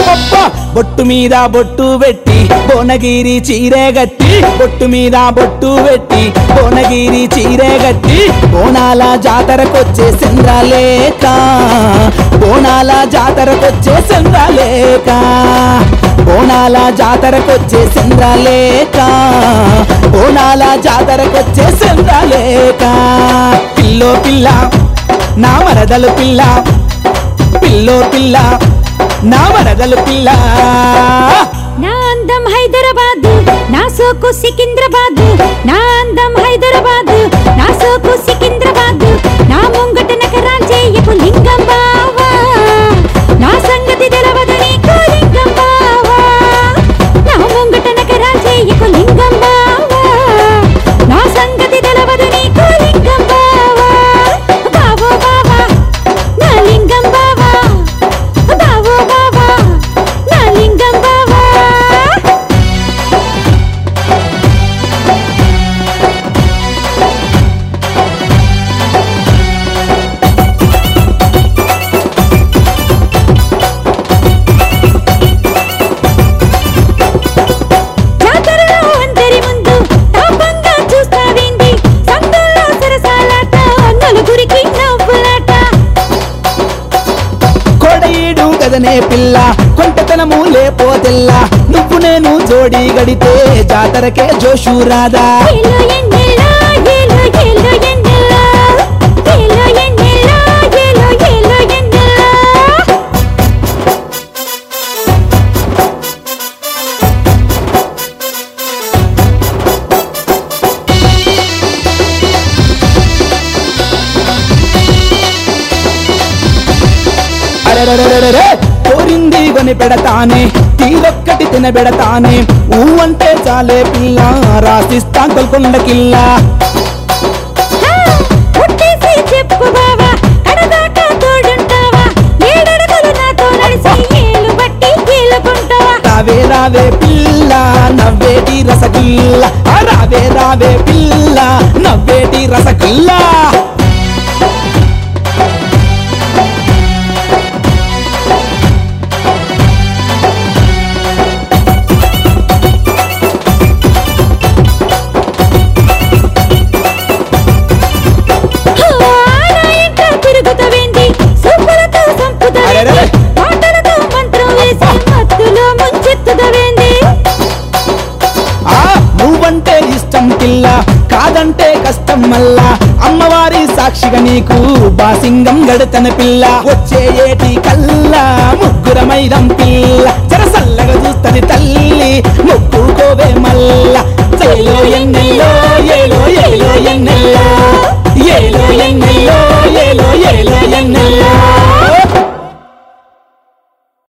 అబ్బబ్బబ్బా! బొట్టు మీద బొట్టు పెట్టి భువనగిరి చీరే గట్టి బొట్టు మీద బొట్టు పెట్టి భువనగిరి చీరే గట్టి బోనాల జాతరకొచ్చే చంద్రలేక బోనాల జాతరకొచ్చే చంద్రలేక బోనాల జాతరకొచ్చే చంద్రలేక బోనాల జాతరకొచ్చే చంద్రలేక పిల్లో పిల్ల నా మరదలు పిల్ల పిల్లో పిల్ల నా మరదలు పిల్ల నా అందం హైదరాబాద్ నా సోకు సికింద్రాబాద్ నా అందం హైదరాబాద్ నా సోకు సికింద్రాబాద్ నా ముంగట నకరాలు చేయకు లింగం బావా నా సంగతి తెలవదు నీకు లింగం బావా నా ముంగట నకరాలు చేయకు లింగం బావా నా సంగతి తెలవదు నీకు లింగం బావా బావో బావా నా లింగం బావా బావో బావా నా లింగం బావా జాతరలో అందరి ముందు తాపంగా చూస్తావేంది సందుల్లో సరసాలాట నలుగురికి నవ్వులాట కొడయిడు గదనే పిల్ల కొంటతనము లేపోతెల్ల నువ్వు నేను జోడి గడితే జాతరకే జోషు రాదా ఏలో ఎన్నెల్లో ఏలో ఏలో ఎన్నెల్లో ఏలో ఎన్నెల్లో ఏలో ఏలో ఎన్నెల్లో అరెరెరెరెరె, కోరింది కొని పెడతానే తీరొక్కటి తినబెడతానే ఊ అంటే చాలే పిల్ల రాసిస్తా గొల్కొండ కిల్లా ఒట్టేసి చెప్పు బావా కడదాకా తోడుంటావా ఏడడుగులు నాతో నడిచి ఏలు బట్టి కీలుకుంటావా రావే రావే పిల్ల నవ్వేటి రసగుల్ల ఆ రావే రావే పిల్ల నవ్వేటి రసగుల్లా ఆడ ఇంట తిరుగుతవేంది సూపులతో సంపుతవేంది అరెరెరె. మాటలతో మంత్రం వేసి మత్తులో ముంచెత్తుదవేంది ఆ నువ్వంటే ఇష్టం పిల్ల కాదంటే కష్టం మల్లా అమ్మవారి సాక్షిగా నీకు బాసింగం గడతన పిల్ల వచ్చే ఏటి కల్లా ముగ్గురమైదం పిల్ల